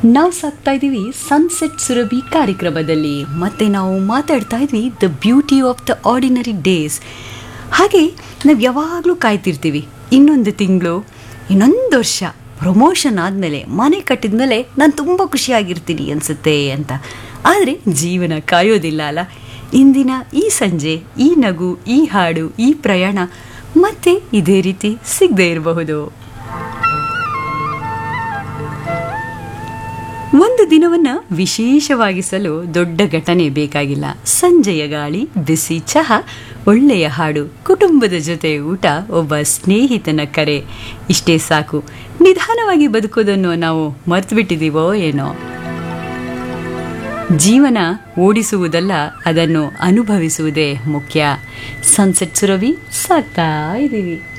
ನಾವು ಸಾಕ್ತಾ ಇದ್ದೀವಿ ಸನ್ಸೆಟ್ ಸುರಭಿ ಕಾರ್ಯಕ್ರಮದಲ್ಲಿ ಮತ್ತೆ ನಾವು ಮಾತಾಡ್ತಾ ಇದ್ವಿ the beauty of the ordinary days ಹಾಗೆ ನಾವು ಯಾವಾಗಲೂ ಕಾಯ್ತಿರ್ತೀವಿ ಇನ್ನೊಂದು ತಿಂಗಳು ಇನ್ನೊಂದು ವರ್ಷ ಪ್ರಮೋಷನ್ ಆದಮೇಲೆ ಮನೆ ಕಟ್ಟಿದ್ಮೇಲೆ ನಾನು ತುಂಬ ಖುಷಿಯಾಗಿರ್ತೀನಿ ಅನಿಸುತ್ತೆ ಅಂತ ಆದರೆ ಜೀವನ ಕಾಯೋದಿಲ್ಲ ಅಲ್ಲ ಇಂದಿನ ಈ ಸಂಜೆ ಈ ನಗು ಈ ಹಾಡು ಈ ಪ್ರಯಾಣ ಮತ್ತೆ ಇದೇ ರೀತಿ ಸಿಗದೇ ಇರಬಹುದು ಒಂದು ದಿನವನ್ನ ವಿಶೇಷವಾಗಿಸಲು ದೊಡ್ಡ ಘಟನೆ ಬೇಕಾಗಿಲ್ಲ ಸಂಜೆಯ ಗಾಳಿ ಬಿಸಿ ಚಹಾ ಒಳ್ಳೆಯ ಹಾಡು ಕುಟುಂಬದ ಜೊತೆ ಊಟ ಒಬ್ಬ ಸ್ನೇಹಿತನ ಕರೆ ಇಷ್ಟೇ ಸಾಕು ನಿಧಾನವಾಗಿ ಬದುಕೋದನ್ನು ನಾವು ಮರ್ತು ಏನೋ ಜೀವನ ಓಡಿಸುವುದಲ್ಲ ಅದನ್ನು ಅನುಭವಿಸುವುದೇ ಮುಖ್ಯ ಸನ್ಸೆಟ್ ಸುರವಿ ಸಾಕ್ತಾ ಇದ್ದೀವಿ